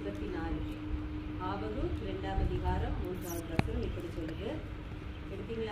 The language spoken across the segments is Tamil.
இருபத்தி நாலு ஆபகு இரண்டாம் அதிகாரம் மூன்றாவது வசனம் இப்படி சொல்லுது எடுத்தீங்களா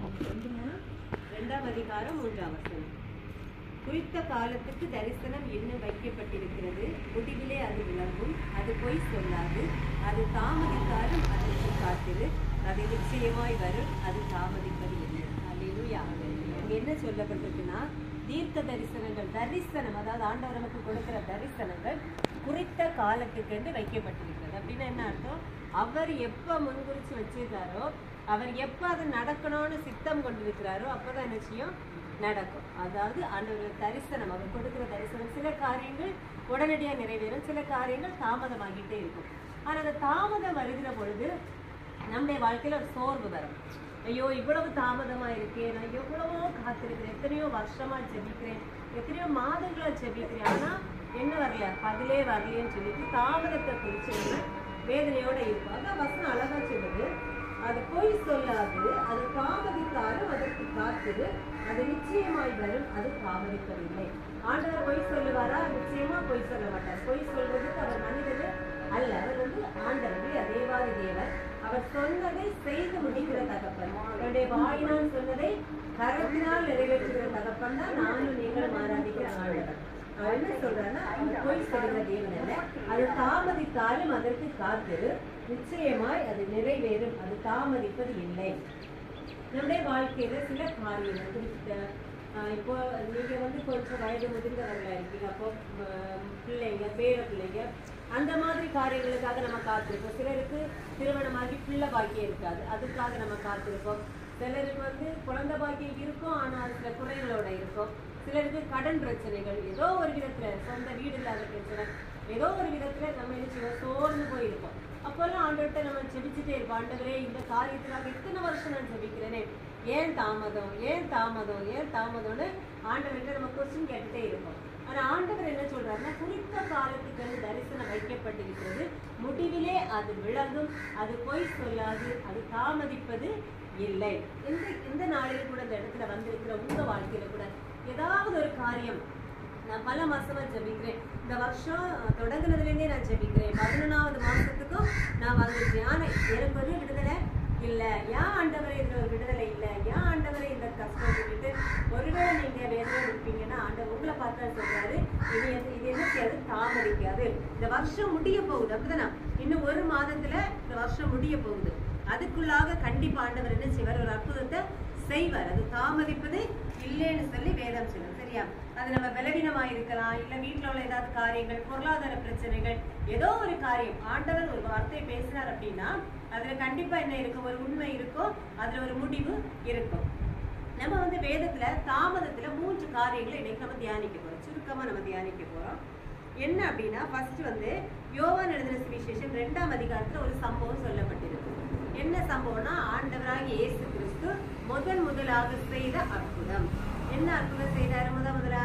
இரண்டாம் அதிகாரம் மூன்றாம் வசனம் குறித்த காலத்துக்கு தரிசனம் இன்னும் வைக்கப்பட்டிருக்கிறது முடிவிலே அது விளங்கும் அது பொய் சொல்லாது அது தாமதித்தாலும் அதற்கு காத்திரு அது நிச்சயமாய் வரும் அது தாமதிப்பது இல்லை அல்லேலூயா இங்க என்ன சொல்லப்பட்டிருக்குன்னா தீர்க்க தரிசனங்கள் தரிசனம் அதாவது ஆண்டவர் நமக்கு கொடுக்கிற தரிசனங்கள் குறித்த காலத்துக்கென்று வைக்கப்பட்டிருக்கிறது அப்படின்னா என்ன அர்த்தம் அவர் எப்ப முன்குறிச்சு வச்சிருக்காரோ அவர் எப்ப அது நடக்கணும்னு சித்தம் கொண்டிருக்கிறாரோ அப்பதான் என்ன செய்யும் நடக்கும் அதாவது ஆண்டவர் தரிசனம் அவர் கொடுக்கிற தரிசனம் சில காரியங்கள் உடனடியா நிறைவேறும் சில காரியங்கள் தாமதமாகிட்டே இருக்கும் ஆனா அந்த தாமதம் வருகிற பொழுது நம்முடைய வாழ்க்கையில ஒரு சோர்வு வரும் ஐயோ இவ்வளவு தாமதமா இருக்கே நான் எவ்வளவோ காத்திருக்கிறேன் எத்தனையோ வருஷமா ஜெபிக்கிறேன் எத்தனையோ மாதங்களா ஜெபிக்கிறேன் ஆனா என்ன வரல பதிலே வரலையேன்னு சொல்லிட்டு தாமதத்தை குறிச்சு நம்ம வேதனையோட இருப்போம் அதான் வசனம் அழகா சொல்லுது அது பொய் சொல்லாது அது தாமதித்தாலும் அதற்கு காத்திரு அது நிச்சயமாய் வரும் அது தாமதிப்பதில்லை ஆண்டவர் பொய் சொல்லுவாரா நிச்சயமா பொய் சொல்ல மாட்டார் பொய் சொல்றதுக்கு அவர் மனிதர் அல்ல அவர் வந்து ஆண்டவர் தேவாதி தேவர் அவர் சொன்னதை செய்து முடிக்கிற தகப்பன் அவருடைய வாயினால் சொன்னதை கரத்தினால் நிறைவேற்றுகிற தகப்பன் தான் நானும் நீங்களும் ஆராதிக்கிற ஆண்டவர் அவர் என்ன சொல்றாருன்னா அவர் பொய் சொல்கிற தேவன் அல்ல அது தாமதித்தாலும் அதற்கு காத்திரு நிச்சயமாய் அது நிறைவேறும் அது தாமதிப்பது இல்லை நம்முடைய வாழ்க்கையில சில காரியங்கள் குறிப்பிட்ட ஆஹ் இப்போ நீங்க வந்து கொஞ்சம் வயது முதிர்ந்தவர்களா இருக்கீங்க அப்போ ஆஹ் பிள்ளைங்க பேர பிள்ளைங்க அந்த மாதிரி காரியங்களுக்காக நம்ம காத்திருப்போம் சிலருக்கு திருமணமாகி பிள்ளை பாக்கியம் இருக்காது அதுக்காக நம்ம காத்திருப்போம் சிலருக்கு வந்து குழந்தை பாக்கியம் இருக்கும் ஆனால் சில குறைகளோட இருக்கும் சிலருக்கு கடன் பிரச்சனைகள் ஏதோ ஒரு விதத்துல சொந்த வீடு இல்லாத பிரச்சனை ஏதோ ஒரு விதத்துல நம்ம என்ன செய்வோம் சோர்ந்து போயிருப்போம் அப்போல்லாம் ஆண்டவர்கிட்ட நம்ம ஜெபிச்சுட்டே இருப்போம் ஆண்டவரே இந்த காரியத்துக்காக இத்தனை வருஷம் நான் ஜெபிக்கிறேனே ஏன் தாமதம் ஏன் தாமதம் ஏன் தாமதம்னு ஆண்டவர்கிட்ட நம்ம கொஸ்டின் கேட்டுட்டே இருப்போம் ஆனா ஆண்டவர் என்ன சொல்றாருன்னா குறித்த காலத்துக்கு வந்து தரிசனம் வைக்கப்பட்டிருக்கிறது முடிவிலே அது விளங்கும் அது பொய் சொல்லாது அது தாமதிப்பது இல்லை இந்த இந்த நாளில் கூட இந்த இடத்துல வந்திருக்கிற உங்க வாழ்க்கையில கூட ஏதாவது ஒரு காரியம் நான் பல மாசமா ஜெபிக்கிறேன் இந்த வருஷம் தொடங்குனதுல இருந்தே நான் ஜெபிக்கிறேன் பதினொன்றாவது மாசத்துக்கும் நான் வந்துட்டேன் ஆனா எனக்கு ஒரு விடுதலை இல்ல ஏன் ஆண்டவரே இதுல ஒரு விடுதலை இல்ல ஏன் ஆண்டவரே இந்த கஷ்டம் சொல்லிட்டு ஒருவேளை நீங்க வேதனை இருப்பீங்கன்னா ஆண்டவர் உங்களை பார்த்தா சொல்றாரு இது எது- இது என்ன செய்யாது தாமதிக்காது இந்த வருஷம் முடிய போகுது அப்படிதானே இன்னும் ஒரு மாதத்துல இந்த வருஷம் முடிய போகுது அதுக்குள்ளாக கண்டிப்பா ஆண்டவர் என்ன செய்வார் ஒரு அற்புதத்தை செய்வார் அது தாமதிப்பது இல்லைன்னு சொல்லி வேதம் சொல்லும் சரியா அது நம்ம பலவீனமா இருக்கலாம் இல்ல வீட்டுல உள்ள ஏதாவது காரியங்கள் பொருளாதார பிரச்சனைகள் ஏதோ ஒரு காரியம் ஆண்டவர் ஒரு வார்த்தை பேசினார் அப்படின்னா அதுல கண்டிப்பா என்ன இருக்கும் ஒரு உண்மை இருக்கும் அதுல ஒரு முடிவு இருக்கும் நம்ம வந்து வேதத்துல தாமதத்துல மூன்று காரியங்களை இன்னைக்கு நம்ம தியானிக்க போறோம் சுருக்கமா நம்ம தியானிக்க போறோம் என்ன அப்படின்னா ஃபர்ஸ்ட் வந்து யோவான் எழுதின சுவிசேஷம் ரெண்டாம் அதிகாரத்துல ஒரு சம்பவம் சொல்லப்பட்டிருக்கு என்ன சம்பவம்னா ஆண்டவராகிய இயேசு கிறிஸ்து முதன் முதலாக செய்த அற்புதம் என்ன அற்புதம் செய்தாரு முத முதலா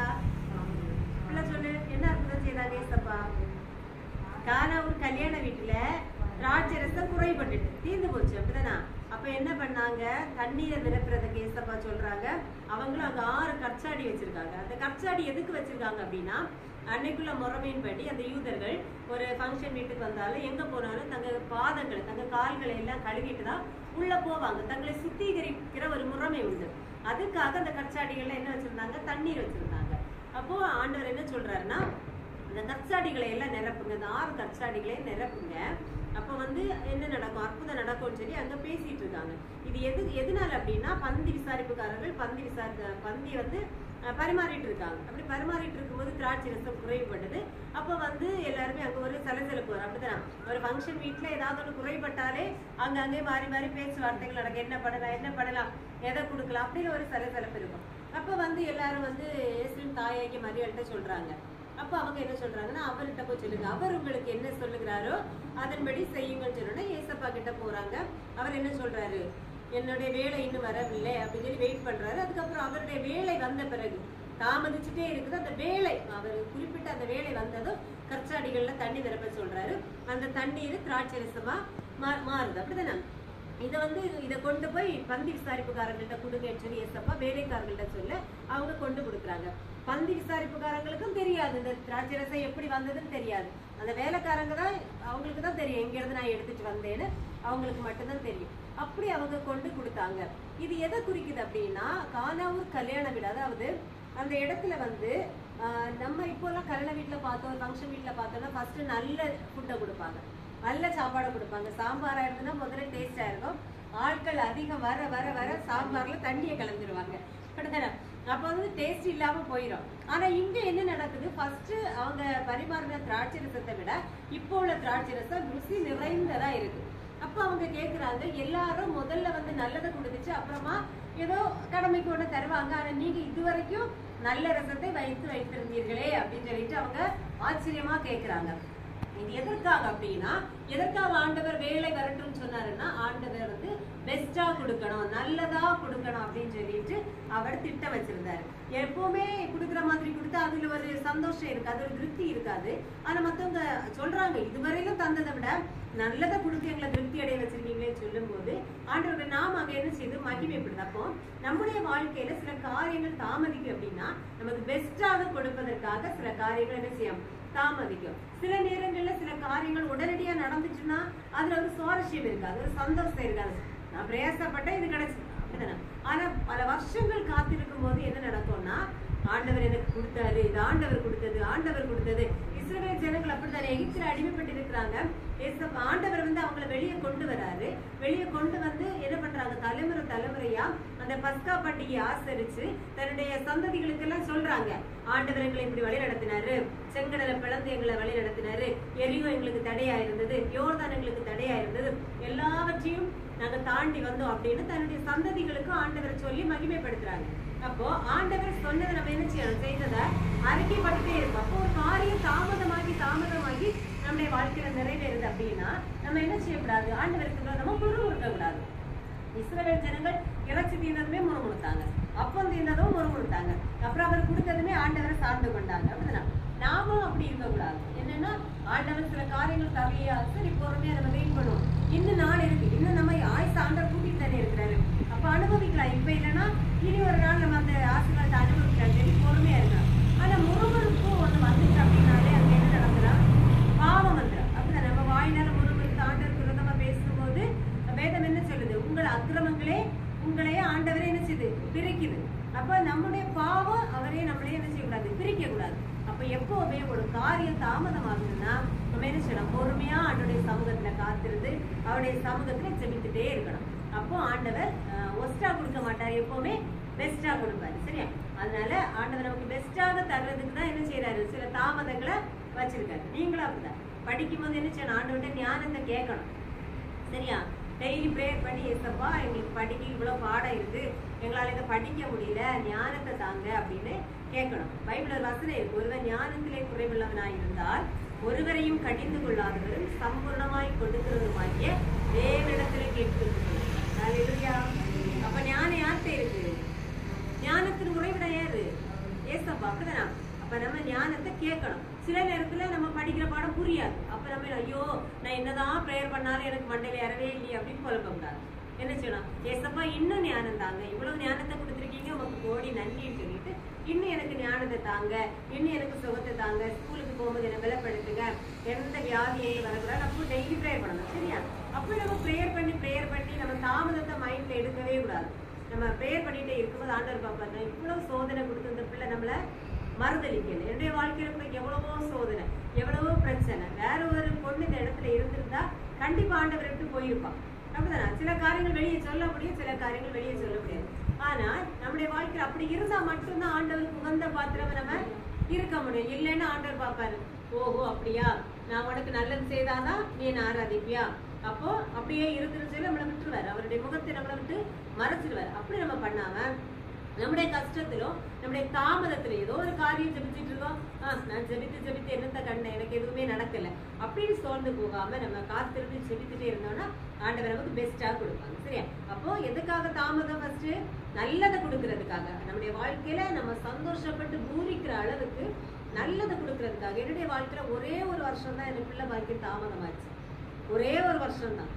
இல்ல சொல்லு என்ன அற்புதம் செய்தாங்க ஏசப்பா கானா ஒரு கல்யாண வீட்டுல திராட்சை ரசம் குறைபட்டுட்டு தீர்ந்து போச்சு அப்படிதானா அப்ப என்ன பண்ணாங்க தண்ணீரை நிரப்புறதுக்கு ஏசப்பா சொல்றாங்க அவங்களும் அங்க ஆறு கற்சாடி வச்சிருக்காங்க அந்த கற்சாடி எதுக்கு வச்சிருக்காங்க அப்படின்னா அன்னைக்குள்ள முறைமையின்படி அந்த யூதர்கள் ஒரு ஃபங்க்ஷன் வீட்டுக்கு வந்தாலும் எங்க போனாலும் தங்க பாதங்களை தங்க கால்களை எல்லாம் கழுவிட்டு தான் உள்ள போவாங்க தங்களை சுத்திகரிக்கிற ஒரு முறைமை உண்டு அதுக்காக அந்த கற்சாடிகள்ல என்ன வச்சிருந்தாங்க தண்ணீர் வச்சிருந்தாங்க அப்போ ஆண்டவர் என்ன சொல்றாருன்னா இந்த கற்சாடிகளை எல்லாம் நிரப்புங்க இந்த ஆறு கற்சாடிகளை நிரப்புங்க அப்ப வந்து என்ன நடக்கும் அற்புதம் நடக்கும்னு சொல்லி அங்க பேசிட்டு இருக்காங்க இது எது எதனால அப்படின்னா பந்தி விசாரிப்புக்காரர்கள் பந்தி விசாரி பந்தி வந்து அஹ், பரிமாறிட்டு இருக்காங்க அப்படி பரிமாறிட்டு இருக்கும்போது திராட்சை ரசம் குறைபட்டது அப்ப வந்து எல்லாருமே அங்க ஒரு சலசலப்பு வரும் அப்படிதான் ஒரு ஃபங்க்ஷன் வீட்ல ஏதாவது ஒன்று குறைபட்டாலே அங்க அங்கே மாறி மாறி பேச்சுவார்த்தைகள் நடக்கும் என்ன பண்ணலாம் என்ன பண்ணலாம் எதை கொடுக்கலாம் அப்படின்னு ஒரு சலசலப்பு இருக்கும் அப்ப வந்து எல்லாரும் வந்து இயேசுவின் தாயாகி மரியாதை சொல்றாங்க அப்ப அவங்க என்ன சொல்றாங்கன்னா அவர்கிட்ட போய் சொல்லுங்க அவர் உங்களுக்கு என்ன சொல்லுகிறாரோ அதன்படி செய்யுங்கன்னு சொன்னோன்னா ஏசப்பா கிட்ட போறாங்க அவர் என்ன சொல்றாரு என்னுடைய வேலை இன்னும் வரவில்லை அப்படின்னு சொல்லி வெயிட் பண்றாரு அதுக்கப்புறம் அவருடைய வேலை வந்த பிறகு தாமதிச்சுட்டே இருக்குது அந்த வேலை அவர் குறிப்பிட்ட அந்த வேலை வந்ததும் கற்சாடிகள்ல தண்ணி நிரப்ப சொல்றாரு அந்த தண்ணீர் திராட்சை ரசமா மா- மாறுது அப்படிதானே இதை வந்து இதை கொண்டு போய் பந்தி விசாரிப்புக்காரங்கள்ட்ட கொடுங்கன்னு சொல்லி ஏசப்பா வேலைக்காரங்கள்ட்ட சொல்ல அவங்க கொண்டு கொடுக்குறாங்க பந்தி விசாரிப்புக்காரங்களுக்கும் தெரியாது இந்த திராட்சை ரசம் எப்படி வந்ததுன்னு தெரியாது அந்த வேலைக்காரங்க தான் அவங்களுக்கு தான் தெரியும் எங்க இருந்து நான் எடுத்துட்டு வந்தேன்னு அவங்களுக்கு மட்டும்தான் தெரியும் அப்படி அவங்க கொண்டு கொடுத்தாங்க இது எதை குறிக்குது அப்படின்னா கானாவூர் கல்யாண வீடு அதாவது அந்த இடத்துல வந்து ஆஹ், நம்ம இப்போல்லாம் கல்யாண வீட்டுல பார்த்தோம் ஃபங்க்ஷன் வீட்டுல பார்த்தோம்னா ஃபர்ஸ்ட் நல்ல ஃபுட்டை கொடுப்பாங்க நல்ல சாப்பாடை கொடுப்பாங்க சாம்பாரா இருந்ததுன்னா முதல்ல டேஸ்டா இருக்கும் ஆட்கள் அதிகம் வர வர வர சாம்பார்ல தண்ணியை கலந்துருவாங்க அப்படிதானே? அப்ப வந்து டேஸ்ட் இல்லாம போயிடும் ஆனா இங்க என்ன நடக்குது ஃபர்ஸ்ட் அவங்க பரிமாறின திராட்சை ரசத்தை விட இப்போ உள்ள திராட்சை ரசம் ருசி நிறைந்ததா இருக்கு அப்ப அவங்க கேக்குறாங்க எல்லாரும் முதல்ல வந்து நல்லதை கொடுத்துச்சு அப்புறமா ஏதோ கடமைக்கு ஒண்ணு தருவாங்க ஆனா நீங்க இதுவரைக்கும் நல்ல ரசத்தை வைத்து வைத்திருந்தீர்களே அப்படின்னு சொல்லிட்டு அவங்க ஆச்சரியமா கேக்குறாங்க இது எதற்காக அப்படின்னா எதற்காக ஆண்டவர் வேலை வரட்டும்னு சொன்னாருன்னா ஆண்டவர் வந்து பெஸ்டா கொடுக்கணும் நல்லதா கொடுக்கணும் அப்படின்னு சொல்லிட்டு அவர் திட்டம் வச்சிருந்தாரு எப்பவுமே கொடுக்குற மாதிரி கொடுத்தா அதுல ஒரு சந்தோஷம் இருக்காது ஒரு திருப்தி இருக்காது ஆனா மத்தவங்க சொல்றாங்க இதுவரையிலும் தந்ததை விட நல்லதை கொடுத்து எங்களை திருப்தி அடைய வச்சிருக்கீங்களேன்னு சொல்லும்போது ஆண்டவர்கள் நாம் அங்க என்ன செய்து மகிமைப்படுது அப்போ நம்முடைய வாழ்க்கையில சில காரியங்கள் தாமதிக்கும் அப்படின்னா நமக்கு பெஸ்டாக கொடுப்பதற்காக சில காரியங்கள் என்ன செய்யும் தாமதிக்கும் சில நேரங்கள்ல சில காரியங்கள் உடனடியா நடந்துச்சுன்னா அதுல ஒரு சுவாரஸ்யம் இருக்காது ஒரு சந்தோஷம் இருக்காது நான் பிரயாசப்பட்டேன் இது கிடைச்சு அப்படிதானே ஆனா பல வருஷங்கள் காத்திருக்கும் போது என்ன நடக்கும்னா ஆண்டவர் எனக்கு கொடுத்தாரு இது ஆண்டவர் கொடுத்தது ஆண்டவர் கொடுத்தது இஸ்ரவேல் ஜனங்கள் அப்படித்தானே எகிப்தில் அடிமைப்பட்டு இருக்கிறாங்க ஏசப்பா ஆண்டவர் வந்து அவங்கள வெளியே கொண்டு வராரு வெளியே கொண்டு வந்து என்ன பண்றாங்க தலைமுறை தலைமுறையா அந்த பஸ்கா பண்டிகையை ஆசரிச்சு தன்னுடைய சந்ததிகளுக்கு எல்லாம் சொல்றாங்க ஆண்டவர் எங்களை இப்படி வழி நடத்தினாரு செங்கடலை பிளந்து எங்களை வழி நடத்தினாரு எரிகோ எங்களுக்கு தடையா இருந்தது யோர்தான் எங்களுக்கு தடையா இருந்தது எல்லாவற்றையும் நாங்க தாண்டி வந்தோம் அப்படின்னு தன்னுடைய சந்ததிகளுக்கு ஆண்டவரை சொல்லி மகிமைப்படுத்துறாங்க அப்போ ஆண்டவர் சொன்னதை நம்ம என்ன செய்யணும் செய்ததை அறிக்கைப்பட்டுட்டே இருக்கும் அப்போ ஒரு காரியம் தாமதமாகி தாமதமாகி நம்முடைய வாழ்க்கையில நிறைவேறுது அப்படின்னா நம்ம என்ன செய்யக்கூடாது ஆண்டவருக்கு நம்ம முறுமுறுக்க கூடாது இஸ்ரவேல் ஜனங்கள் இறைச்சி தீர்ந்ததுமே முறுமுறுத்தாங்க அப்பம் தீர்ந்ததும் முறுமுறுத்தாங்க அப்புறம் அவர் கொடுத்ததுமே ஆண்டவரை சார்ந்து கொண்டாங்க அப்படிதானே நாமும் அப்படி இருக்கக்கூடாது என்னன்னா ஆண்டவர் சில காரியங்கள் தரலையா சரி பொறுமையா நம்ம வெயிட் பண்ணுவோம் இன்னும் நாள் இருக்கு இன்னும் நம்ம ஆயுசு ஆண்டவர் கூட்டிட்டு தானே இருக்கிறாரு அப்ப அனுபவிக்கலாம் இப்ப இல்லைன்னா இனி ஒரு நாள் நம்ம அந்த ஆசீர்வாதத்தை அனுபவிக்கலாம் சரி பொறுமையா இருக்கலாம் ஆனா முறுமுறுப்பு ஒண்ணு வந்துச்சு அப்படின்னாலே அங்க என்ன நடக்குதா பாவம் வந்துடும் அப்படிதான் நம்ம வாயினால முறுமுறுத்து ஆண்டவருக்கு விரோதமா பேசும்போது வேதம் என்ன சொல்லுது உங்கள் அக்கிரமங்களே உங்களையே ஆண்டவரே என்ன செய்யுது பிரிக்குது அப்ப நம்முடைய பாவம் அவரே நம்மளே என்ன செய்யக்கூடாது பிரிக்க கூடாது அப்ப எப்பவுமே ஒரு காரியம் தாமதமாகுதுன்னா நம்ம என்ன செய்யணும் பொறுமையா ஆண்டோடைய சமூகத்துல காத்திருந்து அவருடைய சமூகத்துல ஜெபித்துட்டே இருக்கணும் அப்போ ஆண்டவர் ஒஸ்டா கொடுக்க மாட்டார் எப்பவுமே பெஸ்டா கொடுப்பாரு சரியா அதனால ஆண்டவர் நமக்கு பெஸ்டாக தர்றதுக்கு தான் என்ன செய்யறாரு சில தாமதங்களை வச்சிருக்காரு நீங்களும் அப்படிதான் படிக்கும் போது என்ன செய்யணும் ஆண்டவர்கிட்ட ஞானத்தை கேட்கணும் சரியா டெய்லி ப்ரேயர் பண்ணி ஏசப்பா எங்களுக்கு படிக்க இவ்வளோ பாடம் இருக்கு எங்களால் இதை படிக்க முடியல ஞானத்தை தாங்க அப்படின்னு கேட்கணும் பைபிள் ஒரு வசனம் இருக்கு ஒருவன் ஞானத்திலே குறைவுள்ளவனாய் இருந்தால் ஒருவரையும் கடிந்து கொள்ளாதவரும் சம்பூர்ணமாய் கொடுக்கிறவருமாகிய தேவனிடத்திலே கேட்கிறோம் அப்ப ஞானம் யார்கிட்ட இருக்கு ஞானத்தின் உறைவிட யாரு ஏசப்பா அப்படிதானா அப்ப நம்ம ஞானத்தை கேட்கணும் சில நேரத்துல நம்ம படிக்கிற பாடம் புரியாது அப்ப நம்ம ஐயோ நான் என்னதான் ப்ரேயர் பண்ணாலும் எனக்கு மண்டையில ஏறவே இல்லையே அப்படின்னு குழப்ப கூடாது என்ன செய்யணும் ஏசப்பா இன்னும் ஞானம் தாங்க இவ்வளவு ஞானத்தை கொடுத்துருக்கீங்க உமக்கு கோடி நன்றின்னு சொல்லிட்டு இன்னும் எனக்கு ஞானத்தை தாங்க இன்னும் எனக்கு சுகத்தை தாங்க ஸ்கூலுக்கு போகும்போது என்னை பலப்படுத்துங்க எந்த வியாதி எங்க வரக்கூடாது அப்போ டெய்லி ப்ரேயர் பண்ணணும் சரியா அப்போ நம்ம ப்ரேயர் பண்ணி ப்ரேயர் பண்ணி நம்ம தாமதத்தை மைண்ட்ல எடுக்கவே கூடாது நம்ம ப்ரேயர் பண்ணிட்டே இருக்கும்போது ஆண்டவர் பாப்பாங்க இவ்வளவு சோதனை கொடுத்து இந்த பிள்ளை நம்மள மறுதளிக்கல என்னுடைய வாழ்க்கையில கூட எவ்வளவோ சோதனை எவ்வளவோ பிரச்சனை வேற ஒரு பொண்ணு இந்த இடத்துல இருந்திருந்தா கண்டிப்பா ஆண்டவர் விட்டு போயிருப்பான் அப்படிதானே சில காரியங்கள் வெளியே சொல்ல முடியும் சில காரியங்கள் வெளியே சொல்ல முடியாது ஆனா நம்முடைய வாழ்க்கையில அப்படி இருந்தா மட்டும்தான் ஆண்டவருக்கு உகந்த பாத்திரமா நம்ம இருக்க முடியும் இல்லைன்னா ஆண்டவர் பார்ப்பாரு ஓஹோ அப்படியா நான் உனக்கு நல்லது செய்தாதான் நீ என்ன ஆராதிப்பியா அப்போ அப்படியே இருந்துன்னு சொல்லி நம்மளை விட்டுருவாரு அவருடைய முகத்தை நம்மளை விட்டு மறைச்சிடுவாரு அப்படி நம்ம பண்ணாம நம்முடைய கஷ்டத்திலும் நம்முடைய தாமதத்திலும் ஏதோ ஒரு காரியம் ஜெபிச்சுட்டு இருக்கோம் ஆ நான் ஜெபித்து ஜெபித்து என்னத்த கண்டேன் எனக்கு எதுவுமே நடக்கல அப்படின்னு சோர்ந்து போகாம நம்ம காத்திருந்து ஜெபித்துட்டே இருந்தோம்னா ஆண்டவர் நமக்கு பெஸ்டா கொடுப்பாங்க சரியா அப்போ எதுக்காக தாமதம் ஃபர்ஸ்ட் நல்லதை கொடுக்கறதுக்காக நம்முடைய வாழ்க்கையில நம்ம சந்தோஷப்பட்டு பூரிக்கிற அளவுக்கு நல்லதை கொடுக்கறதுக்காக என்னுடைய வாழ்க்கையில ஒரே ஒரு வருஷம் தான் எனக்கு பிள்ளை பாக்கியம் தாமதமாச்சு ஒரே ஒரு வருஷம் தான்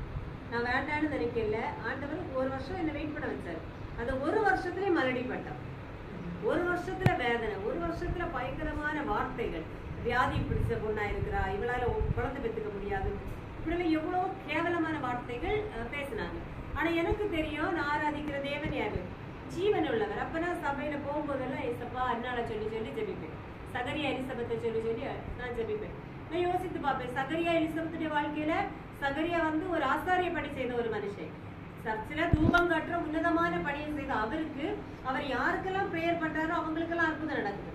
நான் வேண்டான்னு நினைக்கல ஆண்டவர் ஒரு வருஷம் என்ன வெயிட் பண்ண வச்சாரு அந்த ஒரு வருஷத்துலயே மறுபடி பட்டம் ஒரு வருஷத்துல வேதனை ஒரு வருஷத்துல பயங்கரமான வார்த்தைகள் வியாதி பிடிச்ச பொண்ணா இருக்கிறா இவளால ஒ- குழந்தை பெற்றுக்க முடியாது இப்படி எவ்வளவு கேவலமான வார்த்தைகள் அஹ், பேசினாங்க ஆனா எனக்கு தெரியும் நான் ஆராதிக்கிற தேவன் யாரு ஜீவன் உள்ளவர் அப்ப நான் சபையில போகும்போதெல்லாம் ஏசப்பா அண்ணால சொல்லி சொல்லி ஜெபிப்பேன் சகரியா எலிசபெத்தை சொல்லி சொல்லி நான் ஜெபிப்பேன் நான் யோசித்து பார்ப்பேன் சகரியா எலிசபெத்துடைய வாழ்க்கையில சகரியா வந்து ஒரு ஆசாரிய பணி செய்த ஒரு மனுஷன் சர்ச்சில் தூபம் காட்டுற உன்னதமான பணியை செய்த அவருக்கு அவர் யாருக்கெல்லாம் ப்ரேயர் பண்றாரோ அவங்களுக்கெல்லாம் அற்புதம் நடக்குது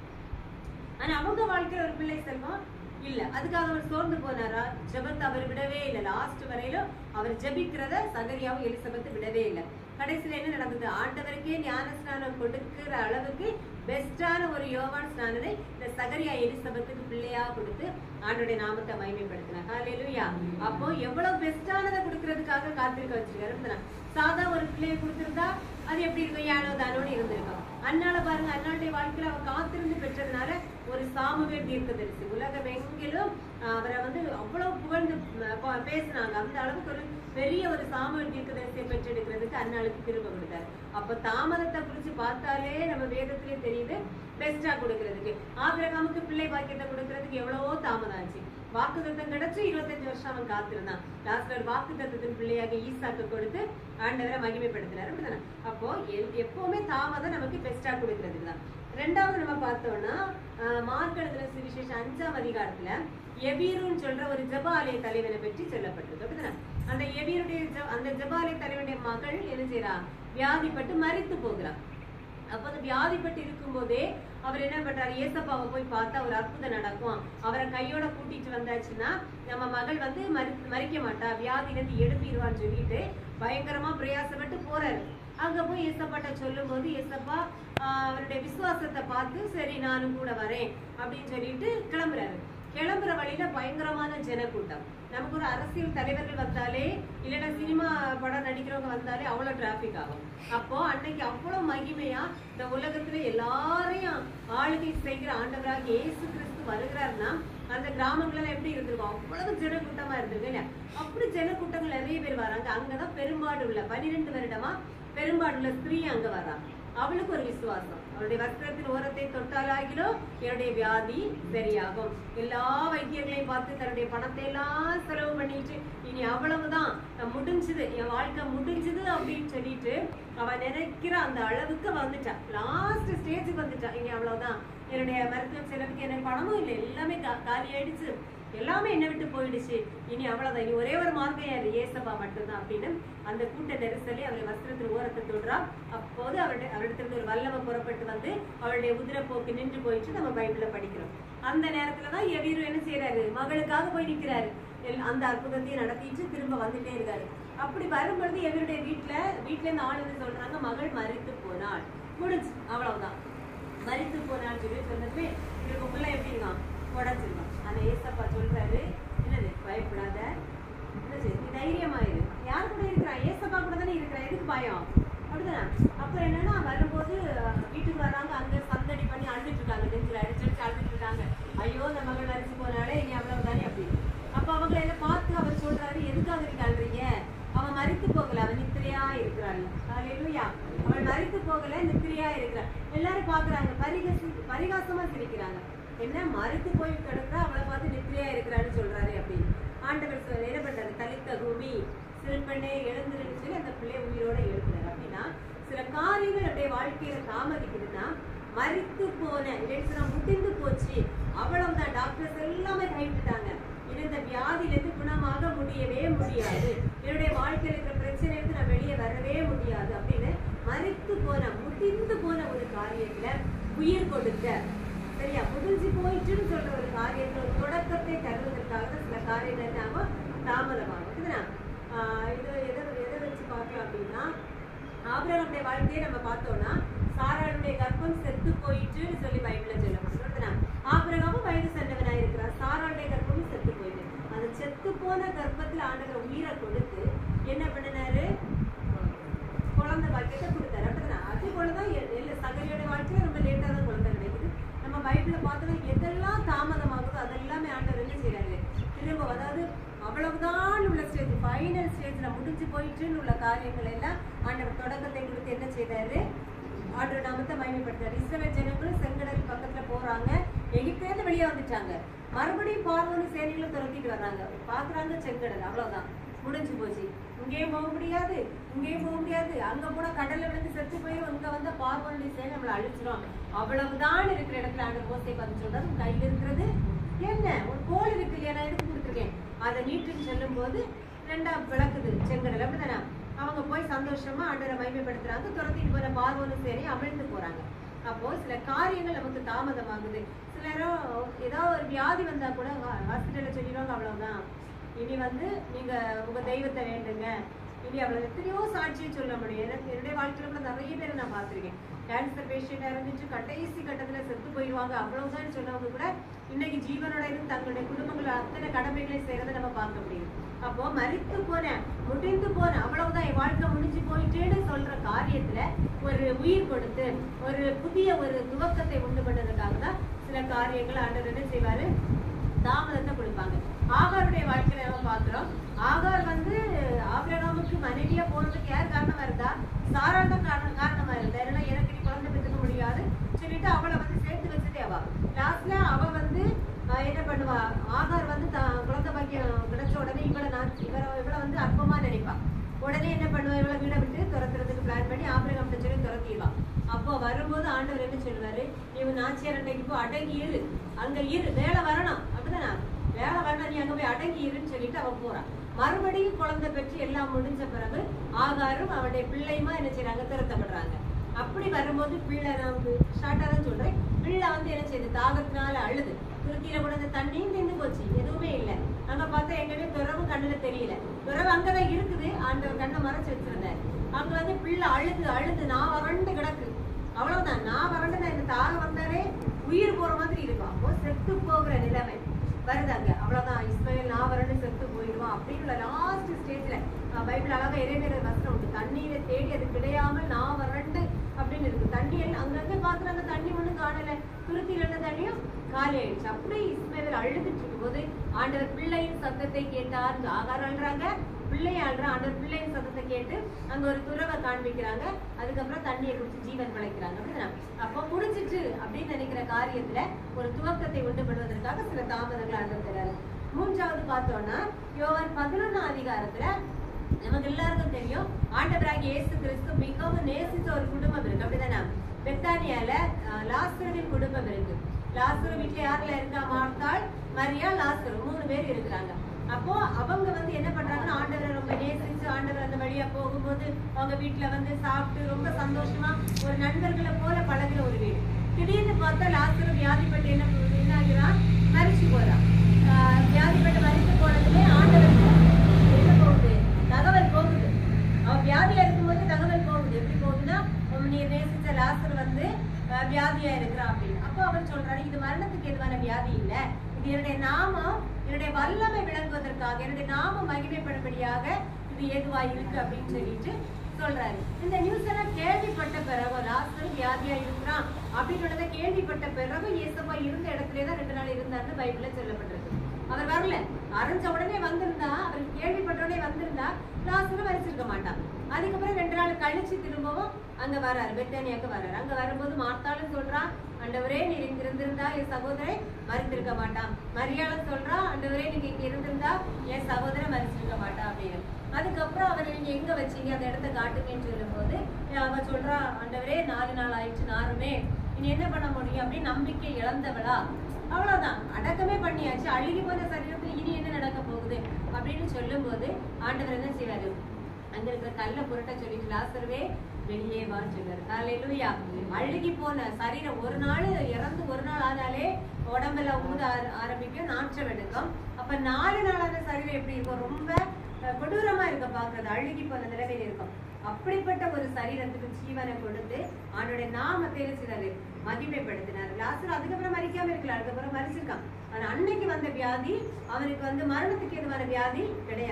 ஆனா அவங்க வாழ்க்கையில ஒரு பிள்ளை செல்வம் இல்ல அதுக்காக அவர் சோர்ந்து போனாரா ஜெபத்தை அவர் விடவே இல்லை லாஸ்ட் வரையிலும் அவர் ஜெபிக்கிறத சகரியாவும் எலிசபெத் விடவே இல்லை கடைசியில என்ன நடந்தது ஆண்டவருக்கே ஞான ஸ்நானம் கொடுக்கிற அளவுக்கு பெஸ்டான ஒரு யோவான் ஸ்நானனை இந்த சகரியா எலிசபெத்துக்கு பிள்ளையா கொடுத்து ஆண்டோடைய நாமத்தை மகிமைப்படுத்தினார் ஹalleluya அப்போ எவ்வளவு பெஸ்டானதை கொடுக்கறதுக்காக காத்திருக்க வச்சிருக்காரு சாதா ஒரு பிள்ளையை கொடுத்திருந்தா அது எப்படி இருக்கும் யானோ தானோன்னு இருந்திருக்கும் அண்ணால பாருங்க அண்ணாளுடைய வாழ்க்கையில அவ காத்திருந்து பெற்றதுனால ஒரு சாமுவேல் தீர்க்கதரிசி உலகம் எங்கிலும் ஆஹ், அவரை வந்து அவ்வளவு புகழ்ந்து ஆஹ், ப- பேசுனாங்க அந்த அளவுக்கு ஒரு பெரிய ஒரு சாமுவேல் தீர்க்கதரிசியை பெற்றெடுக்கிறதுக்கு அண்ணாளுக்கு திரும்ப கொடுத்தாரு அப்ப தாமதத்தை குறிச்சு பார்த்தாலே நம்ம வேதத்திலே தெரியுது பெஸ்டா கொடுக்கறதுக்கு ஆபிரகாமுக்கு பிள்ளை பாக்கியத்தை கொடுக்கறதுக்கு எவ்வளவோ தாமதம் ஆச்சு வாக்குத்தத்தம் கிடைச்சு இருபத்தஞ்சு வருஷம் அவன் காத்திருந்தான் லாஸ்ட்ல ஒரு வாக்குத்தத்தத்தின் பிள்ளையாக ஈசாக்கு கொடுத்து ஆண்டவரை மகிமைப்படுத்தினார் அப்படிதானே அப்போ எ- எப்பவுமே தாமதம் நமக்கு பெஸ்டா கொடுக்கறதுக்கு தான் ரெண்டாவது நம்ம பார்த்தோம்னா ஆஹ், மார்க் எழுதின சுவிசேஷம் அஞ்சாம் அதிகாரத்துல எபீருன்னு சொல்ற ஒரு ஜெபாலய தலைவனை பற்றி சொல்லப்பட்டிருக்கு அப்படிதானே அந்த எபீருடைய ஜெ- அந்த ஜெபாலய தலைவனுடைய மகள் என்ன செய்றா வியாதிப்பட்டு மரித்து போகிறான் அப்ப அந்த வியாதிப்பட்டு இருக்கும்போதே அவர் என்ன பண்றாரு ஏசப்பாவை போய் பார்த்தா ஒரு அற்புதம் நடக்கும் அவரை கையோட கூட்டிட்டு வந்தாச்சுன்னா நம்ம மகள் வந்து மரி மறிக்க மாட்டா வியாதியிலிருந்து எழுப்பிடுவான்னு சொல்லிட்டு பயங்கரமா பிரயாசப்பட்டு போறாரு அங்க போய் ஏசப்பாட்ட சொல்லும் போது ஏசப்பா ஆஹ், அவருடைய விசுவாசத்தை பார்த்து சரி நானும் கூட வரேன் அப்படின்னு சொல்லிட்டு கிளம்புறாரு கிளம்புற வழியில பயங்கரமான ஜனக்கூட்டம் நமக்கு ஒரு அரசியல் தலைவர்கள் வந்தாலே இல்லைன்னா சினிமா படம் நடிக்கிறவங்க வந்தாலே அவ்வளவு டிராபிக் ஆகும் அப்போ அன்னைக்கு அவ்வளவு மகிமையா இந்த உலகத்துல எல்லாரையும் ஆளுகை செய்கிற ஆண்டவராக இயேசு கிறிஸ்து வருகிறாருன்னா அந்த கிராமங்கள்ல எப்படி இருந்திருக்கும் அவ்வளவு ஜனக்கூட்டமா இருந்திருக்கு இல்லையா அப்படி ஜனக்கூட்டங்கள் நிறைய பேர் வராங்க அங்கதான் பெரும்பாடு உள்ள பனிரெண்டு வருடமா பெரும்பாடு உள்ள ஸ்திரீ அங்க வரா அவளுக்கு ஒரு விசுவாசம் அவளுடைய வஸ்திரத்தின் ஓரத்தை தொட்டாலாகிலோ என்னுடைய வியாதி சரியாகும் எல்லா வைத்தியர்களையும் பார்த்து தன்னுடைய பணத்தை எல்லாம் செலவு பண்ணிட்டு இனி அவ்வளவுதான் நான் முடிஞ்சது என் வாழ்க்கை முடிஞ்சது அப்படின்னு சொல்லிட்டு அவ நினைக்கிற அந்த அளவுக்கு வந்துட்டா லாஸ்ட் ஸ்டேஜுக்கு வந்துட்டா இனி அவ்வளவுதான் என்னுடைய மருத்துவ செலவுக்கு எனக்கு பணமும் இல்லை எல்லாமே கா- காலி ஆயிடுச்சு எல்லாமே என்ன விட்டு போயிடுச்சு இனி அவ்வளவுதான் இனி ஒரே ஒரு மார்க்கம் யாரு ஏசப்பா மட்டும்தான் அப்படின்னு அந்த கூட்ட நெரிசலை அவருடைய வஸ்திரத்தின் ஓரத்தை தொடுறா அப்போது அவருடைய அவரிடத்திலிருந்து ஒரு வல்லமை புறப்பட்டு வந்து அவளுடைய உதிரப்போக்கு நின்று போயிட்டு நம்ம பைபிள்ல படிக்கிறோம் அந்த நேரத்துல தான் எவீரு என்ன செய்யறாரு மகளுக்காக போய் நிக்கிறாரு எல்- அந்த அற்புதத்தையும் நடத்திட்டு திரும்ப வந்துட்டே இருக்காரு அப்படி வரும்பொழுது எவருடைய வீட்டுல வீட்டுல இருந்து ஆள் என்ன சொல்றாங்க மகள் மறித்து போனாள் முடிஞ்சு அவ்வளவுதான் மறித்து போனான்னு சொல்லி சொன்னதுமே இவருக்கு உள்ள எப்படி இருக்கான் உடஞ்சிருக்கான் ஆனா ஏசப்பா சொல்றாரு என்னது பயப்படாத என்னது நீ தைரியமாயிரு யார் கூட இருக்கிறா ஏசப்பா கூட தானே இருக்கிறா எதுக்கு பயம் அப்படிதானே அப்ப என்னன்னா வரும்போது அஹ், வீட்டுக்கு வராங்க அங்க சந்தடி பண்ணி அழுதுட்டு இருக்காங்க நெஞ்சில் அடிச்சு அடிச்சு அழுதுட்டு இருக்காங்க ஐயோ இந்த மகள் அடிச்சு போனாலே இனி அவ்வளவுதானே அப்படின்னு அப்ப அவங்க எல்லாம் பார்த்து அவர் சொல்றாரு எதுக்காக நீங்க அழுறீங்க அவன் மறித்து போகல அவன் நித்திரையா இருக்கிறாள் ஹalleluya அவள் மறித்து போகல நித்திரையா இருக்கிறாள் எல்லாரும் பாக்குறாங்க பரிகசி பரிகாசமா சிரிக்கிறாங்க என்ன மறித்து போய் கிடக்குறா அவளை பார்த்து நித்திரையா இருக்கிறான்னு சொல்றாரு அப்படின்னு ஆண்டவர் சொல்ல என்ன பண்றாரு தலித்த பூமி சிறுபெண்ணே எழுந்துருன்னு சொல்லி அந்த பிள்ளைய உயிரோட எழுப்புறாரு அப்படின்னா சில காரியங்கள் அப்படியே வாழ்க்கையில தாமதிக்குதுன்னா மறித்து போன இல்லைன்னு முடிந்து போச்சு அவ்வளவுதான் டாக்டர்ஸ் எல்லாமே கைவிட்டுட்டாங்க இனி இந்த வியாதியிலிருந்து குணமாக முடியவே முடியாது என்னுடைய வாழ்க்கையில இருக்கிற பிரச்சனையிலிருந்து நான் வெளியே வரவே முடியாது அப்படின்னு மறித்து போன முடிந்து போன ஒரு காரியத்துல உயிர் கொடுக்க சரியா முடிஞ்சு போயிட்டுன்னு சொல்ற ஒரு காரியத்துல ஒரு தொடக்கத்தை தருவதற்காக தான் சில காரியங்கள் நாம தாமதமாகும் இதுதான் ஆஹ் இது எதை எதை வச்சு பார்க்கலாம் அப்படின்னா ஆபிரகாமுடைய வாழ்க்கையை நம்ம பார்த்தோம்னா சாராளுடைய கர்ப்பம் செத்து போயிட்டுன்னு சொல்லி பைபிள்ல சொல்லப்பட்டிருக்குதுனா ஆபிரகாமும் வயது சென்றவனா இருக்கிறார் சாராளுடைய கர்ப்பமும் செத்து போயிட்டு அந்த செத்து போன கர்ப்பத்துல ஆண்டவர் உயிரை கொடுத்து என்ன பண்ணினாரு குழந்தை பாக்கியத்தை கொடுத்தாரு அப்படிதான் அது போலதான் எ- எல்லா சகலியோட வாழ்க்கையில ரொம்ப லேட்டா தான் குழந்தை கிடைக்குது நம்ம பைபிள்ல பார்த்தோம்னா எதெல்லாம் தாமதமாகுதோ அதெல்லாமே ஆண்டவர் என்ன செய்யறாரு திரும்ப அதாவது அவ்வளவுதான் உள்ள ஸ்டேஜ் ஃபைனல் ஸ்டேஜ்ல முடிஞ்சு போயிட்டுன்னு உள்ள காரியங்கள் எல்லாம் ஆண்டவர் தொடக்கத்தை கொடுத்து என்ன செய்தாரு ஆண்டவர் நாமத்தை மகிமைப்படுத்தாரு இஸ்ரவேல் ஜனங்களும் செங்கடல் பக்கத்துல போறாங்க எகிப்திலிருந்து வெளியே வந்துட்டாங்க மறுபடியும் பார்வோனு சேனைகளும் துரத்திட்டு வர்றாங்க பாக்குறாங்க செங்கடல் அவ்வளவுதான் முடிஞ்சு போச்சு இங்கேயும் போக முடியாது இங்கேயும் போக முடியாது அங்க போனா கடல்ல விழுந்து செத்து போயிரும் இங்க வந்த பார்வோனுடைய சேனை நம்மளை அழிச்சிரும் அவ்வளவுதான் இருக்கிற இடத்துல ஆண்டு மோசை பார்த்து சொல்றாரு உன் கையில இருக்கிறது என்ன ஒரு கோல் இருக்கு இல்லையா நான் எடுத்து கொடுத்துருக்கேன் அதை நீட்டுன்னு சொல்லும் போது ரெண்டா விளக்குது செங்கடல் அப்படிதானே அவங்க போய் சந்தோஷமா ஆண்டவரை மகிமைப்படுத்துறாங்க துரத்திட்டு போற பார்வோனு சரி அமிழ்ந்து போறாங்க அப்போ சில காரியங்கள் நமக்கு தாமதமாகுது சிலரும் ஏதோ ஒரு வியாதி வந்தா கூட ஹாஸ்பிட்டல்ல சொல்லிடுவாங்க அவ்வளவுதான் இனி வந்து நீங்க உங்க தெய்வத்தை வேண்டுங்க இனி அவ்வளவு எத்தனையோ சாட்சியை சொல்ல முடியும் எனக்கு என்னுடைய வாழ்க்கையில கூட நிறைய பேரை நான் பார்த்திருக்கேன் கேன்சர் பேஷண்டா இருந்துச்சு கடைசி கட்டத்துல செத்து போயிடுவாங்க அவ்வளவுதான் சொன்னவங்க கூட இன்னைக்கு ஜீவனோட இருந்து தங்களுடைய குடும்பங்கள் அத்தனை கடமைகளை செய்யறதை நம்ம பார்க்க முடியும் அப்போ மரித்து போன முடிந்து போன அவ்வளவுதான் என் வாழ்க்கை முடிஞ்சு போயிட்டேன்னு சொல்ற காரியத்துல ஒரு உயிர் கொடுத்து ஒரு புதிய ஒரு துவக்கத்தை உண்டு பண்ணதுக்காக தான் சில காரியங்கள் ஆண்டவர் என்ன செய்வாரு தாமதத்தை கொடுப்பாங்க ஆகாருடைய வாழ்க்கையில நம்ம பாக்குறோம் ஆகார் வந்து ஆபிரகாமுக்கு மனைவியா போறதுக்கு யார் காரணமா இருந்தா சாரா தான் காரணம் காரணமா இருந்தா ஏன்னா எனக்கு நீ குழந்தை பெற்றுக்க முடியாது சொல்லிட்டு அவளை வந்து சேர்த்து வச்சுட்டே அவ லாஸ்ட்ல அவ வந்து ஆஹ், என்ன பண்ணுவா ஆகார் வந்து தான் குழந்தை பாக்கியம் கிடைச்ச உடனே இவளை நான் இவரை இவளை வந்து அற்பமா நினைப்பா உடனே என்ன பண்ணுவா இவளை வீடை விட்டு துரத்துறதுக்கு பிளான் பண்ணி ஆபிரகாம் சொல்லி துரத்திடுவா அப்போ வரும்போது ஆண்டவர் என்ன சொல்லுவாரு இவன் நாச்சியார் அன்னைக்கு போ அடங்கி இரு அங்க இரு வேலை வரணும் அப்படிதானே வேலை வரணும் நீ அங்க போய் அடங்கி இருன்னு சொல்லிட்டு அவ போறான் மறுபடியும் குழந்தை பெற்று எல்லாம் முடிஞ்ச பிறகு ஆகாரும் அவனுடைய பிள்ளையுமா என்ன செய்றாங்க திருத்தப்படுறாங்க அப்படி வரும்போது பிள்ளை நான் வந்து ஷார்ட்டா தான் சொல்றேன் பிள்ளை வந்து என்ன செய்யுது தாகத்தினால அழுது துருத்தியில கூட அந்த தண்ணியும் நின்று போச்சு எதுவுமே இல்லை அங்க பார்த்தா எங்கேயுமே துறவு கண்ணுல தெரியல துறவு அங்கதான் இருக்குது ஆண்டவர் கண்ணை மறைச்சு வச்சிருந்தாரு அங்க வந்து பிள்ளை அழுது அழுது நான் வறண்டு கிடக்கு அவ்வளவுதான் நான் வறண்டு நான் இந்த தாகம் வந்தாலே உயிர் போற மாதிரி இருக்கும் அப்போ செத்து போகிற நிலைமை வருதாங்க அவ்வளவுதான் இஸ்மாயில் நான் வறண்டு செத்து போயிடுவான் அப்படின்னு லாஸ்ட் ஸ்டேஜ்ல பைபிள் அழகா இறைவேற வசனம் உண்டு தண்ணீரை தேடி அது கிடையாமல் நான் வறண்டு அப்படின்னு இருக்கு தண்ணி எல்லாம் அங்கங்க பாக்குறாங்க தண்ணி ஒண்ணும் காணல துருத்தியில இருந்த தண்ணியும் காலி ஆயிடுச்சு அப்படி இஸ்மாயில் அழுதுட்டு இருக்கும்போது ஆண்டவர் பிள்ளையின் சத்தத்தை கேட்டார் ஆகாரம் அழுறாங்க பிள்ளை ஆள்ற ஆண்டவர் பிள்ளையின் சத்தத்தை கேட்டு அங்க ஒரு துறவை காண்பிக்கிறாங்க அதுக்கப்புறம் தண்ணியை குடிச்சு ஜீவன் பிழைக்கிறாங்க அப்படின்னா அப்போ முடிஞ்சிட்டு அப்படின்னு நினைக்கிற காரியத்துல ஒரு துவக்கத்தை உண்டு பண்ணுவதற்காக சில தாமதங்கள் ஆண்டவர் தராரு மூன்றாவது பார்த்தோம்னா யோவான் பதினொன்னாம் அதிகாரத்துல நமக்கு எல்லாருக்கும் தெரியும் ஆண்டவராகிய இயேசு கிறிஸ்து மிகவும் நேசித்த ஒரு குடும்பம் இருக்கு அப்படிதானே பெத்தானியால அஹ், லாசருவின் குடும்பம் இருக்கு லாசரு வீட்டுல யாருல இருக்கா மார்த்தாள் மரியா லாசரு மூணு பேர் இருக்கிறாங்க அப்போ அவங்க வந்து என்ன பண்றாங்கன்னா ஆண்டவரை ரொம்ப நேசிச்சு ஆண்டவர் அந்த வழியா போகும்போது அவங்க வீட்டுல வந்து சாப்பிட்டு ரொம்ப சந்தோஷமா ஒரு நண்பர்களை போல பழகுற ஒரு வீடு திடீர்னு பார்த்தா லாசரு வியாதிப்பட்டு என்ன என்ன ஆகிறான் மறிச்சு போறான் ஆஹ் வியாதிப்பட்டு மறித்து போனதுமே ஆண்டவருக்கு என்ன போகுது தகவல் போகுது அவன் வியாதியா இருக்கும்போது தகவல் போகுது எப்படி போகுதுன்னா உம் நீ நேசிச்ச லாசர் வந்து அஹ், வியாதியா இருக்கிறான் அப்படின்னு அப்போ அவர் சொல்றாரு இது மரணத்துக்கு எதுவான வியாதி இல்ல இது என்னுடைய நாமம் என்னுடைய வல்லமை விளங்குவதற்காக என்னுடைய நாமம் மகிமைப்படும்படியாக இது ஏதுவா இருக்கு அப்படின்னு சொல்லிட்டு சொல்றாரு இந்த நியூஸ் எல்லாம் கேள்விப்பட்ட பிறகு லாசர் வியாதியா இருக்கிறான் அப்படின்றத கேள்விப்பட்ட பிறகு இயேசப்பா இருந்த இடத்துல தான் ரெண்டு நாள் இருந்தாருன்னு பைபிள்ல சொல்லப்பட்டிருக்கு அவர் வரல அரைஞ்ச உடனே வந்திருந்தா அவர் கேள்விப்பட்ட உடனே வந்திருந்தா லாசரும் மறிச்சிருக்க மாட்டான் அதுக்கப்புறம் ரெண்டு நாள் கழிச்சு திரும்பவும் அங்க வராரு பெத்தானியாக்கு வராரு அங்க வரும்போது மார்த்தாலும் சொல்றான் ஆண்டவரே நீர் இங்க இருந்திருந்தா என் சகோதரன் மறித்திருக்க மாட்டான் மரியாதை சொல்றா ஆண்டவரே நீங்க இங்க இருந்திருந்தா என் சகோதரன் மறிச்சிருக்க மாட்டான் அப்படின்னு அதுக்கப்புறம் அவரை நீங்க எங்க வச்சீங்க அந்த இடத்த காட்டுங்கன்னு சொல்லும்போது அவ சொல்றா ஆண்டவரே நாலு நாள் ஆயிடுச்சு நாருமே இனி என்ன பண்ண முடியும் அப்படின்னு நம்பிக்கை இழந்தவளா அவ்வளவுதான் அடக்கமே பண்ணியாச்சு அழுகி போன சரீரத்துல இனி என்ன நடக்க போகுது அப்படின்னு சொல்லும்போது ஆண்டவர் என்ன செய்வாரு அங்க இருக்கிற கல்லை புரட்ட சொல்லிட்டு லாசருவே வெளியே வான்னு சொல்றாரு காலையிலுயா அழுகி போன சரீரம் ஒரு நாள் இறந்து ஒரு நாள் ஆனாலே உடம்புல ஊத ஆர- ஆரம்பிக்கும் நாற்றம் எடுக்கும் அப்ப நாலு நாளான சரீரம் எப்படி இருக்கும் ரொம்ப அஹ், கொடூரமா இருக்க பாக்குறது அழுகி போன நிலைமையில இருக்கும் அப்படிப்பட்ட ஒரு சரீரத்துக்கு ஜீவனை கொடுத்து அவனுடைய நாமத்தை என்ன செய்தாரு மகிமைப்படுத்தினார் லாஸ்டர் அதுக்கப்புறம் மறிக்காம இருக்கலாம் அதுக்கப்புறம் மறிச்சிருக்கான் ஆனா அன்னைக்கு வந்த வியாதி அவனுக்கு வந்து மரணத்துக்கு எதுவான வியாதி கிடையாது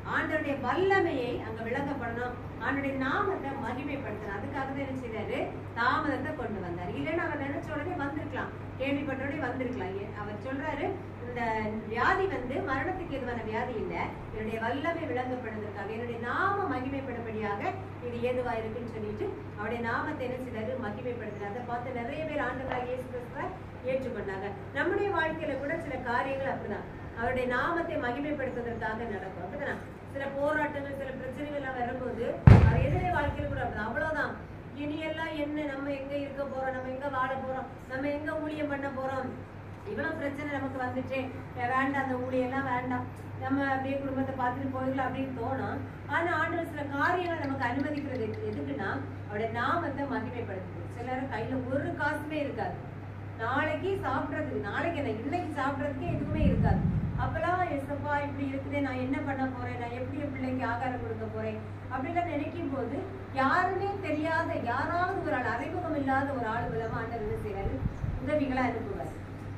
ஆண்டவருடைய வல்லமையை அங்க விளங்கப்படணும் ஆண்டவருடைய நாமத்தை மகிமைப்படுத்தணும் அதுக்காக தான் என்ன செய்றாரு தாமதத்தை கொண்டு வந்தார் இல்லைன்னா அவர் நினைச்ச உடனே வந்திருக்கலாம் கேள்விப்பட்ட உடனே வந்திருக்கலாம் ஏ- அவர் சொல்றாரு இந்த வியாதி வந்து மரணத்துக்கு எதுவான வியாதி இல்ல என்னுடைய வல்லமை விளங்கப்படுவதற்காக என்னுடைய நாம மகிமைப்படும்படியாக இது ஏதுவா இருக்குன்னு சொல்லிட்டு அவருடைய நாமத்தை என்ன செய்றாரு மகிமைப்படுத்துறாரு அதை பார்த்து நிறைய பேர் ஆண்டவராக இயேசு கிறிஸ்துவை ஏற்றுக்கொண்டாங்க நம்முடைய வாழ்க்கையில கூட சில காரியங்கள் அப்படிதான் அவருடைய நாமத்தை மகிமைப்படுத்துவதற்காக நடக்கும் அப்படிதானே சில போராட்டங்கள் சில பிரச்சனைகள் எல்லாம் வரும்போது அவர் எதிரே வாழ்க்கையில கூட அப்படிதான் அவ்வளவுதான் இனி எல்லாம் என்ன நம்ம எங்க இருக்க போறோம் நம்ம எங்க வாழ போறோம் நம்ம எங்க ஊழியம் பண்ண போறோம் இவ்வளவு பிரச்சனை நமக்கு வந்துச்சு வே- வேண்டாம் அந்த ஊழியெல்லாம் வேண்டாம் நம்ம அப்படியே குடும்பத்தை பார்த்துட்டு போயிடலாம் அப்படின்னு தோணும் ஆனா ஆண்டவர் சில காரியங்களை நமக்கு அனுமதிக்கிறது எது- எதுக்குன்னா அவருடைய நாமத்தை மகிமைப்படுத்துது சிலர் கையில ஒரு காசுமே இருக்காது நாளைக்கு சாப்பிடுறதுக்கு நாளைக்கு என்ன இன்னைக்கு சாப்பிடுறதுக்கு எதுவுமே இருக்காது அப்பெல்லாம் எசப்பா இப்படி இருக்குதே நான் என்ன பண்ண போறேன் நான் எப்படி என் பிள்ளைக்கு ஆகாரம் கொடுக்க போறேன் அப்படிலாம் நினைக்கும் போது யாருமே தெரியாத யாராவது ஒரு ஆள் அறிமுகம் இல்லாத ஒரு ஆள் மூலமா ஆண்டவர் என்ன செய்யறாரு உதவிகளா அனுப்புவார்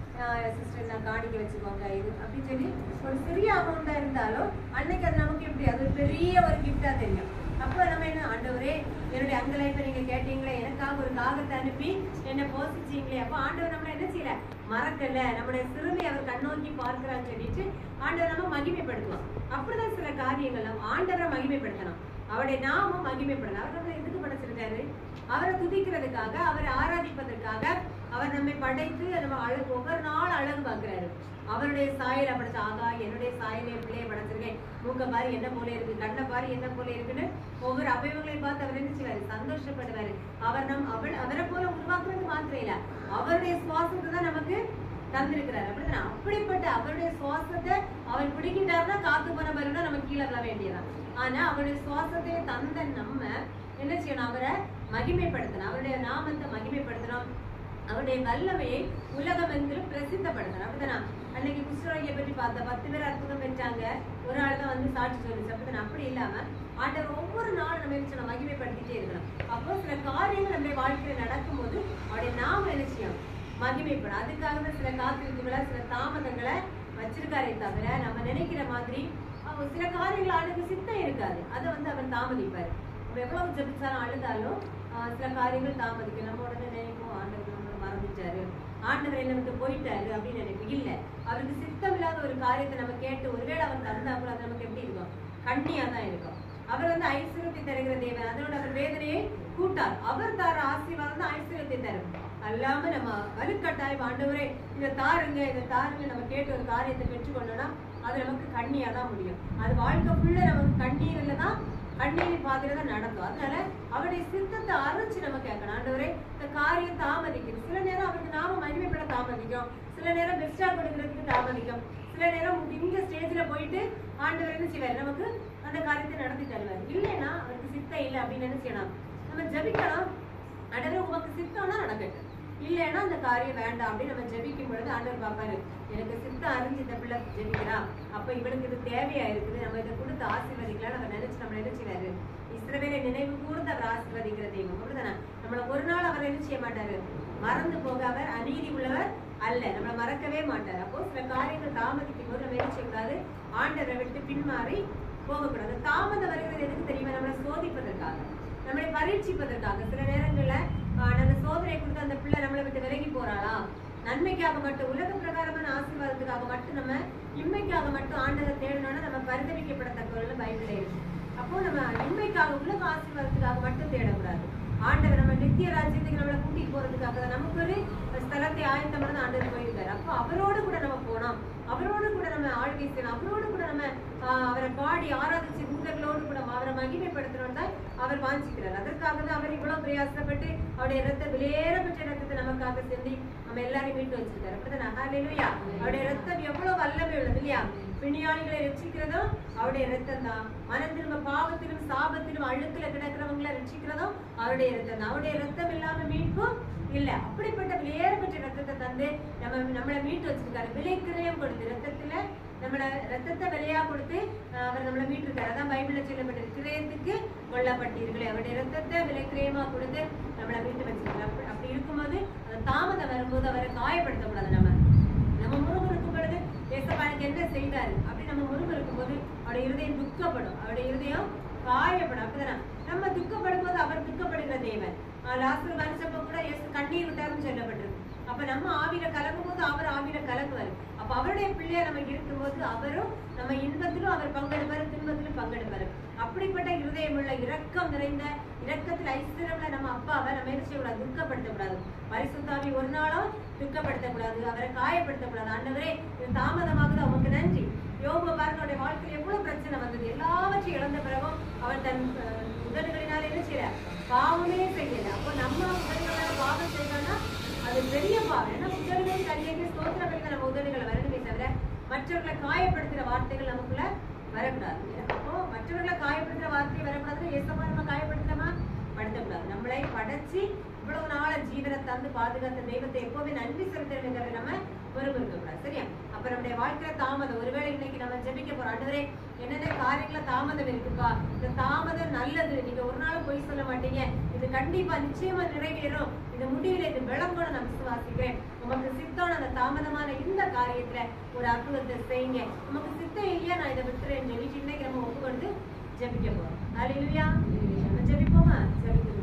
சிஸ்டர் நான் காணிக்க வச்சுக்கோங்க இது அப்படின்னு சொல்லி ஒரு சிறிய அமௌண்டா இருந்தாலும் அன்னைக்கு அது நமக்கு எப்படி அது ஒரு பெரிய ஒரு கிஃப்டா தெரியும் அப்ப நம்ம என்ன ஆண்டவரே என்னுடைய அந்த லைஃப்ல நீங்க கேட்டீங்களே எனக்காக ஒரு காகத்தை அனுப்பி என்ன போசிச்சீங்களே அப்ப ஆண்டவர் நம்ம என்ன செய்யல மறக்கல நம்முடைய சிறுமை அவர் கண்ணோக்கி பார்க்கிறான்னு சொல்லிட்டு ஆண்டவர் நம்ம மகிமைப்படுத்துவோம் அப்படிதான் சில காரியங்கள் நம்ம ஆண்டவரை மகிமைப்படுத்தணும் அவருடைய நாமம் மகிமைப்படணும் அவர் நம்ம எதுக்கு படைச்சிருக்காரு அவரை துதிக்கிறதுக்காக அவரை ஆராதிப்பதற்காக அவர் நம்மை படைத்து நம்ம அழகு ஒவ்வொரு நாள் அழகு பார்க்கிறாரு அவருடைய சாயல படைச்ச ஆகா என்னுடைய சாயல என் பிள்ளைய படைச்சிருக்கேன் மூக்க பாரு என்ன போல இருக்கு கண்ணை பாரு என்ன போல இருக்குன்னு ஒவ்வொரு அவயவங்களையும் பார்த்து அவர் என்ன செய்வாரு சந்தோஷப்படுவாரு அவர் நம் அவள் அவரை போல உருவாக்குறது மாத்திரம் இல்ல அவருடைய சுவாசத்தை தான் நமக்கு தந்திருக்கிறார் அப்படிதானே அப்படிப்பட்ட அவருடைய சுவாசத்தை அவர் பிடிக்கிட்டாருன்னா காத்து போன பருவம் நம்ம கீழே விழ வேண்டியதான் ஆனா அவருடைய சுவாசத்தை தந்த நம்ம என்ன செய்யணும் அவரை மகிமைப்படுத்தணும் அவருடைய நாமத்தை மகிமைப்படுத்தணும் அவருடைய வல்லமையை உலகம் எங்கிலும் பிரசித்தப்படுத்தணும் அப்படிதானா அன்னைக்கு குஷ்டரோகியை பற்றி பார்த்த பத்து பேர் அற்புதம் பெற்றாங்க ஒரு ஆள் தான் வந்து சாட்சி சொல்லிச்சு அப்படிதானே அப்படி இல்லாம ஆண்டவர் ஒவ்வொரு நாளும் நம்ம என்ன செய்யணும் மகிமைப்படுத்திட்டே இருக்கணும் அப்போ சில காரியங்கள் நம்முடைய வாழ்க்கையில நடக்கும்போது அவருடைய நாம என்ன செய்யணும் மகிமைப்படும் அதுக்காக தான் சில காத்திருப்புகளை சில தாமதங்களை வச்சிருக்காரே தவிர நம்ம நினைக்கிற மாதிரி அவர் சில காரியங்கள் ஆளுக்கு சித்தம் இருக்காது அதை வந்து அவர் தாமதிப்பாரு நம்ம எவ்வளவு ஜெபிச்சாலும் அழுதாலும் ஆஹ் சில காரியங்கள் தாமதிக்கும் நம்ம உடனே நினைப்போம் ஆண்டவர் நம்மளை மறந்துட்டாரு ஆண்டவர் என்ன விட்டு போயிட்டாரு அப்படின்னு நினைப்போம் இல்ல அவருக்கு சித்தம் இல்லாத ஒரு காரியத்தை நம்ம கேட்டு ஒருவேளை அவர் தந்தா கூட அது நமக்கு எப்படி இருக்கும் கண்ணியா தான் இருக்கும் அவர் வந்து ஐஸ்வர்யத்தை தருகிற தேவன் அதோட அவர் வேதனையை கூட்டார் அவர் தர ஆசீர்வாதம் தான் ஐஸ்வர்யத்தை தரும் அல்லாம நம்ம வலுக்கட்டாயம் ஆண்டவரே இதை தாருங்க இதை தாருங்க நம்ம கேட்டு ஒரு காரியத்தை பெற்றுக்கொண்டோம்னா அது நமக்கு கண்ணியா தான் முடியும் அது வாழ்க்கை ஃபுல்லா நமக்கு கண்ணீர்ல தான் கண்ணீரின் பாதையில தான் நடக்கும் அதனால அவருடைய சித்தத்தை அரைச்சு நம்ம கேட்கணும் ஆண்டவரே இந்த காரியம் தாமதிக்கும் சில நேரம் அவருக்கு நாம மகிமைப்பட தாமதிக்கும் சில நேரம் பெஸ்டா கொடுக்கறதுக்கு தாமதிக்கும் சில நேரம் இந்த ஸ்டேஜ்ல போயிட்டு ஆண்டவர் என்ன செய்வார் நமக்கு அந்த காரியத்தை நடத்தி தருவார் இல்லைன்னா அவருக்கு சித்தம் இல்லை அப்படின்னு என்ன செய்யணும் நம்ம ஜெபிக்கலாம் ஆண்டவரே உமக்கு சித்தம்னா நடக்கட்டும் இல்லைன்னா அந்த காரியம் வேண்டாம் அப்படின்னு நம்ம ஜெபிக்கும் பொழுது ஆண்டவர் பார்ப்பாரு எனக்கு சித்தம் அறிஞ்சு இந்த பிள்ளை ஜெபிக்கிறா அப்ப இவனுக்கு இது தேவையா இருக்குது நம்ம இதை கொடுத்து ஆசீர்வதிக்கலாம் நம்ம நினைச்சு நம்ம என்ன செய்வாரு இஸ்ரவேலை நினைவு கூர்ந்து அவர் ஆசீர்வதிக்கிற தெய்வம் அப்படிதானே நம்மள ஒரு நாள் அவர் என்ன செய்ய மாட்டாரு மறந்து போக அவர் அநீதி உள்ளவர் அல்ல நம்மள மறக்கவே மாட்டார் அப்போ சில காரியங்கள் தாமதிக்கும் போது நம்ம என்ன செய்யக்கூடாது ஆண்டவரை விட்டு பின்மாறி போகக்கூடாது தாமதம் வருகிறது எதுக்கு தெரியுமா நம்மளை சோதிப்பதற்காக நம்மளை பரீட்சிப்பதற்காக சில நேரங்கள்ல ஆஹ், அந்த சோதனை கொடுத்து அந்த பிள்ளை நம்மளை விட்டு விலகி போறாளா நன்மைக்காக மட்டும் உலக பிரகாரமான ஆசீர்வாதத்துக்காக மட்டும் நம்ம இன்மைக்காக மட்டும் ஆண்டதை தேடணும்னா நம்ம பரிதவிக்கப்படத்தக்கவர்கள் பைபிளே இருக்கு அப்போ நம்ம இன்மைக்காக உலக ஆசீர்வாதத்துக்காக மட்டும் தேடக்கூடாது ஆண்டவர் நம்ம நித்திய ராஜ்யத்துக்கு நம்மளை கூட்டிட்டு போறதுக்காக தான் நமக்கு ஒரு ஸ்தலத்தை ஆயத்தம் பண்ணி ஆண்டவர் போயிருக்காரு அப்போ அவரோடு கூட நம்ம போனோம் அவரோடு கூட நம்ம ஆழ்கை செய்யணும் அவரோடு கூட நம்ம ஆஹ், அவரை பாடி ஆராதிச்சு தூதர்களோடு கூட அவரை மகிமைப்படுத்தணும் தான் அவர் வாஞ்சிக்கிறார் அதற்காக தான் அவர் இவ்வளவு பிரயாசப்பட்டு அவருடைய ரத்த விலையேறப்பட்ட ரத்தத்தை நமக்காக சிந்தி நம்ம எல்லாரையும் மீட்டு வச்சிருக்காரு அப்படிதான் ஹalleluya அவருடைய ரத்தம் எவ்வளவு வல்லமை உள்ளது இல்லையா பிணியாளிகளை ரட்சிக்கிறதும் அவருடைய ரத்தம் தான் மனம் திரும்ப பாவத்திலும் சாபத்திலும் அழுக்குல கிடக்கிறவங்களை ரட்சிக்கிறதும் அவருடைய ரத்தம் தான் அவருடைய ரத்தம் இல்லாம மீட்பும் இல்ல அப்படிப்பட்ட விலையேறப்பட்ட ரத்தத்தை தந்து நம்ம நம்மளை மீட்டு வச்சிருக்காரு விலை கிரயம் கொடுத்து ரத்தத்துல நம்மள ரத்தத்தை விலையா கொடுத்து அஹ், அவர் நம்மளை மீட்டிருக்காரு அதான் பைபிள்ல சொல்லப்பட்டது கிரயத்துக்கு கொல்லப்பட்டீர்களே அவருடைய ரத்தத்தை விலை கிரயமா கொடுத்து நம்மளை மீட்டு வச்சிருக்காரு அப்படி- அப்படி இருக்கும்போது அந்த தாமதம் வரும்போது அவரை காயப்படுத்தக்கூடாது நம்ம நம்ம முருகன் இருக்கும் பொழுது ஏசப்பா எனக்கு என்ன செய்தாரு அப்படி நம்ம முருகருக்கும் போது அவருடைய இருதயம் துக்கப்படும் அவருடைய இருதயம் காயப்படும் அப்படிதானே நம்ம துக்கப்படும் போது அவர் துக்கப்படுகிற தேவன் லாஸ்டர் மனுஷப்ப கூட இயேசு கண்ணீர் விட்டாருன்னு சொல்லப்பட்டிருக்கு அப்ப நம்ம ஆவியில கலக்கும் போது அவர் ஆவியில கலங்குவார் அப்ப அவருடைய பிள்ளையா நம்ம இருக்கும்போது அவரும் நம்ம இன்பத்திலும் அவர் பங்கெடுப்பாரு துன்பத்திலும் பங்கெடுப்பாரு அப்படிப்பட்ட இருதயம் உள்ள இரக்கம் நிறைந்த இரக்கத்தில் ஐஸ்வர்யம்ல நம்ம அப்பாவை நம்ம என்ன செய்யக்கூடாது துக்கப்படுத்தக்கூடாது பரிசுத்தாவி ஒரு நாளும் துக்கப்படுத்தக்கூடாது அவரை காயப்படுத்தக்கூடாது ஆண்டவரே இது தாமதமாகுது அவங்களுக்கு நன்றி யோபு பாருங்க அவருடைய வாழ்க்கையில் எவ்வளவு பிரச்சனை வந்தது எல்லாவற்றையும் இழந்த பிறகும் அவர் தன் அஹ், உதடுகளினால என்ன செய்யல பாவமே செய்யல அப்போ நம்ம உதடுகளால பாவம் செய்யணும்னா அது பெரிய பாவம் ஏன்னா உதடுகள் கல்விக்கு ஸ்தோத்திர பண்ணி நம்ம உதடுகளை வரணுமே தவிர மற்றவர்களை காயப்படுத்துற வார்த்தைகள் நமக்குள்ள வரக்கூடாது அப்போ மற்றவர்களை காயப்படுத்துற வார்த்தை வரக்கூடாதுன்னு ஏசப்பா நம்ம காயப்படுத்தலாமா படுத்தக்கூடாது நம்மளை படைச்சு இவ்வளவு நாள ஜீவனை தந்து பாதுகாத்த தெய்வத்தை எப்பவுமே நன்றி செலுத்துறதுங்கிறத நம்ம பொறுப்பு கூடாது சரியா அப்ப நம்முடைய வாழ்க்கையில தாமதம் ஒருவேளை இன்னைக்கு நம்ம ஜெபிக்க போறோம் ஆண்டவரே என்னென்ன காரியங்கள தாமதம் இருக்குப்பா இந்த தாமதம் நல்லது நீங்க ஒரு நாளும் பொய் சொல்ல மாட்டீங்க இது கண்டிப்பா நிச்சயமா நிறைவேறும் இந்த முடிவில் இது விளம்பரம் நான் விசுவாசிக்கிறேன் உமக்கு சித்தம் அந்த தாமதமான இந்த காரியத்துல ஒரு அற்புதத்தை செய்யுங்க உமக்கு சித்தம் இல்லையா நான் இதை விட்டுறேன் சொல்லி இன்னைக்கு நம்ம ஒப்பு கொடுத்து ஜெபிக்க போறோம் ஹalleluya நம்ம ஜெபிப்போமா ஜெபிக்க